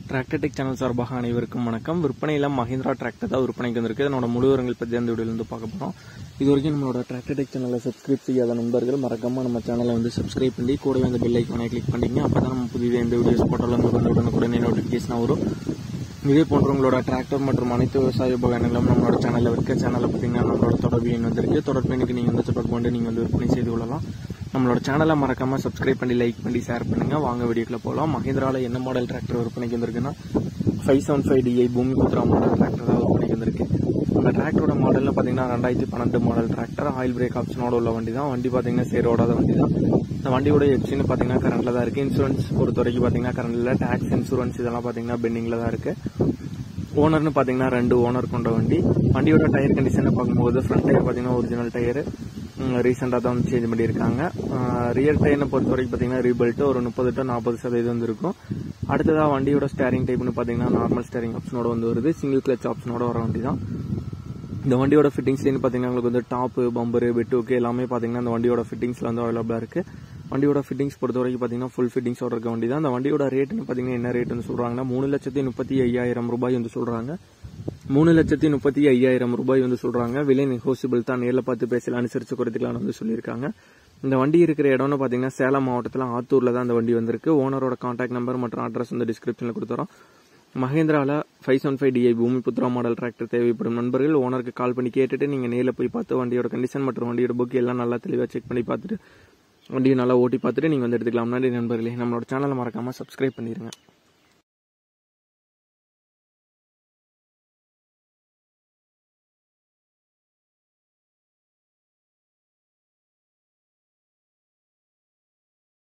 tractor tech channel சார்பாக அனைவருக்கும் வணக்கம் விற்பனையில் மஹிந்திரா டிராக்டர் தான் விற்பனைக்கு வந்திருக்கு அதனோட முழு விவரங்கள் பற்றி அந்த வீடியோலேருந்து பார்க்க போகிறோம் இது வரைக்கும் நம்மளோட டிராக்டர் டெக் சேனலை சப்ஸ்கிரைப் செய்யாத நண்பர்கள் மறக்காம நம்ம சேனலை வந்து சப்ஸ்கிரைப் பண்ணி கூடவே அந்த பெல் ஐக்கானை கிளிக் பண்ணிங்க அப்போ தான் நம்ம புதிய எந்த வீடியோஸ் போட்டாலும் உங்களுக்கு வந்து உடனுக்குடனே நோட்டிஃபிகேஷன் வரும் இதே போன்ற உங்களோட டிராக்டர் மற்றும் அனைத்து விவசாய உபகரணங்களும் நம்மளோட சேனலில் இருக்க சேனலில் பார்த்தீங்கன்னா நம்மளோட தொடர்பு எண் வந்திருக்கு தொடர்பு எண்ணுக்கு நீங்கள் வந்து தொடர்பு கொண்டு நீங்கள் வந்து விற்பனை செய்து கொள்ளலாம் நம்மளோட சேனலை மறக்காம சப்ஸ்கிரைப் பண்ணி லைக் பண்ணி ஷேர் பண்ணுங்க வாங்க வீடியோக்குள்ள போகலாம் மஹிந்திரால என்ன மாடல் டிராக்டர் விற்பனைக்கு வந்திருக்குன்னா five seven five DI Bhumi Putra model tractor தான் விற்பனைக்கு வந்திருக்கு இந்த டிராக்டரோட மாடலில் பார்த்தீங்கன்னா ரெண்டாயிரத்தி பன்னெண்டு மாடல் டிராக்டர் ஆயில் பிரேக் ஆப்ஷனோட உள்ள வண்டி தான் வண்டி பார்த்தீங்கன்னா சேரோடாத வண்டி தான் இந்த வண்டியோட எப்சின்னு பார்த்தீங்கன்னா கரண்ட்ல தான் இருக்கு இன்சூரன்ஸ் பொறுத்த வரைக்கும் பார்த்தீங்கன்னா கரண்ட்ல டேக்ஸ் இன்சூரன்ஸ் இதெல்லாம் பார்த்தீங்கன்னா பெண்டிங்ல தான் இருக்கு ஓனர்னு பார்த்தீங்கன்னா ரெண்டு ஓனர் கொண்ட வண்டி வண்டியோட டயர் கண்டிஷனை பார்க்கும்போது ஃப்ரண்ட் டயர் பார்த்தீங்கன்னா ஒரிஜினல் டயர் ரீசெண்டாக தான் வந்து சேஞ்ச் பண்ணியிருக்காங்க ரியர் டயர்னை பொறுத்த வரைக்கும் பார்த்தீங்கன்னா ரீபல்ட்டு ஒரு முப்பது டு நாற்பது சதவீதம் வந்து இருக்கும் அடுத்ததாக வண்டியோட ஸ்டேரிங் டைப்னு பார்த்தீங்கன்னா நார்மல் ஸ்டேரிங் ஆப்ஷனோட வந்து வருது சிங்கிள் கிளச் ஆப்ஷனோட வர வண்டி தான் இந்த வண்டியோட ஃபிட்டிங்ஸ்லேருந்து பார்த்தீங்கன்னா உங்களுக்கு வந்து டாப்பு பம்பரு பெட்டுக்கு எல்லாமே பார்த்தீங்கன்னா இந்த வண்டியோட ஃபிட்டிங்ஸில் வந்து அவைலபிளாக இருக்குது வண்டியோட ஃபிட்டிங்ஸ் பொறுத்த வரைக்கும் பார்த்தீங்கன்னா ஃபுல் ஃபிட்டிங்ஸோட இருக்க வண்டி தான் அந்த வண்டியோட ரேட்டுன்னு பார்த்தீங்கன்னா என்ன ரேட்டுன்னு சொல்கிறாங்கன்னா மூணு லட்சத்தி முப்பத்தி ஐயாயிரம் ரூபாய் வந்து சொல்கிறாங்க மூணு லட்சத்தி முப்பத்தி ஐயாயிரம் ரூபாய் வந்து சொல்கிறாங்க விலை நெகோசியபிள் தான் நேரில் பார்த்து பேசலாம் அனுசரித்து குறைத்துக்கலாம்னு வந்து சொல்லியிருக்காங்க இந்த வண்டி இருக்கிற இடம்னு பார்த்தீங்கன்னா சேலம் மாவட்டத்தில் ஆத்தூரில் தான் அந்த வண்டி வந்திருக்கு ஓனரோட கான்டாக்ட் நம்பர் மற்றும் அட்ரஸ் வந்து டிஸ்கிரிப்ஷனில் கொடுத்துறோம் மகேந்திராவில் five seven five DI Bhumi Putra model tractor தேவைப்படும் நண்பர்கள் ஓனருக்கு கால் பண்ணி கேட்டுட்டு நீங்கள் நேரில் போய் பார்த்து வண்டியோட கண்டிஷன் மற்றும் வண்டியோட புக் எல்லாம் நல்லா தெளிவாக செக் பண்ணி பார்த்துட்டு வண்டியை நல்லா ஓட்டி பார்த்துட்டு நீங்கள் வந்து எடுத்துக்கலாம் நன்றி நண்பர்களே நம்மளோட சேனலை மறக்காமல் சப்ஸ்கிரைப் பண்ணிடுங்க